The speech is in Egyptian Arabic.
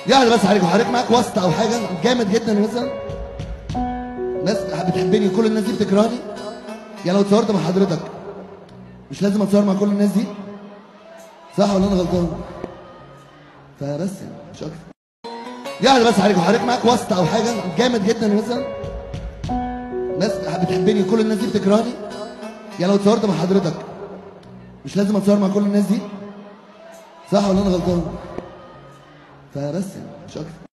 يعني بس عليك حضرتك معاك واسطه او حاجه جامد جدا مثلا ناس بتحبني كل الناس دي بتكرهني يعني لو اتصورت مع حضرتك مش لازم اتصور مع كل الناس دي صح ولا انا غلطان فبس يعني مش اكتر يعني بس عليك حضرتك معاك واسطه او حاجه جامد جدا مثلا ناس بتحبني كل الناس دي بتكرهني يعني لو اتصورت مع حضرتك مش لازم اتصور مع كل الناس دي صح ولا انا غلطان فبس يعني مش اكتر